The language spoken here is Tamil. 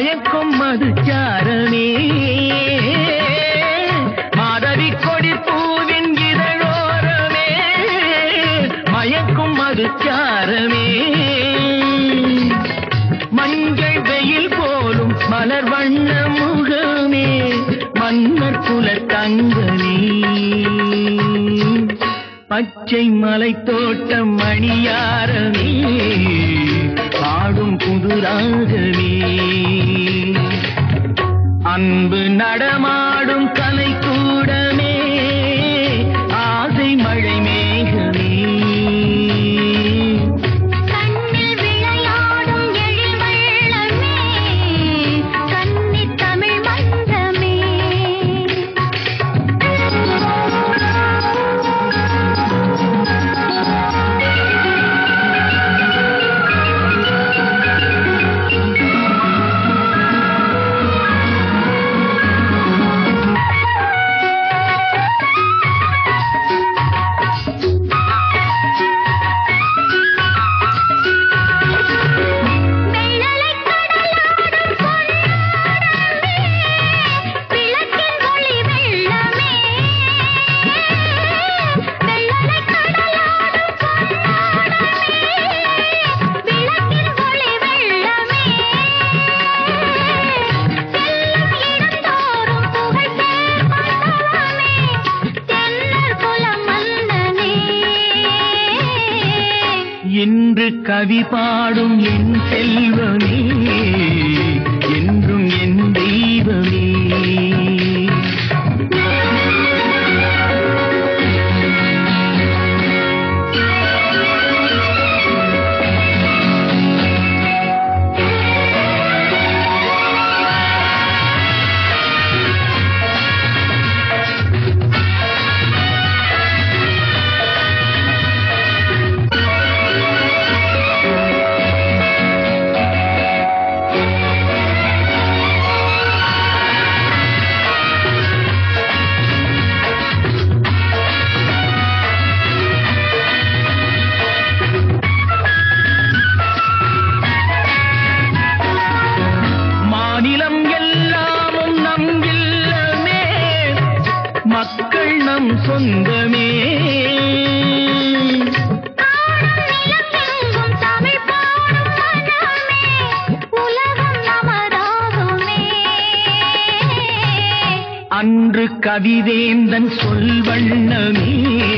மயக்கும் மதுச்சாரமே மாதவி கொடி பூவின் இதழோரமே மயக்கும் மதுச்சாரமே மஞ்சள் வெயில் போலும் மலர் வண்ண முகமே மன்னர் குல தங்கமே பச்சை மலை தோட்டம் மணியாரமே பாடும் புதுராகமே அன்பு நடமாடும் கலை கூடமே ஆசை மழை மேகமே கண்ணில் விளையாடும் எழில் வெள்ளமே கன்னித் தமிழ் மன்றமே வெள்ளலைக் கடலாடும் பொன்னோடமே விளக்கின் ஒளி வெள்ளமே வெள்ளலைக் கடலாடும் பொன்னோடமே விளக்கின் ஒளி வெள்ளமே செல்லும் இடந்தோறும் புகழ் சேர் மண்டபமே தென்னல் குலம் மன்னனே இன்று கவி பாடும் என் செல்வமே என்றும் என் தெய்வமே மாநிலம் எல்லாமும் நம் இல்லமே மக்கள் நம் சொந்தமே காணும் நிலமெங்கும் தமிழ் பாடும் மனமே உலகம் நமதாகுமே அன்று கவிவேந்தன் சொல் வண்ணமே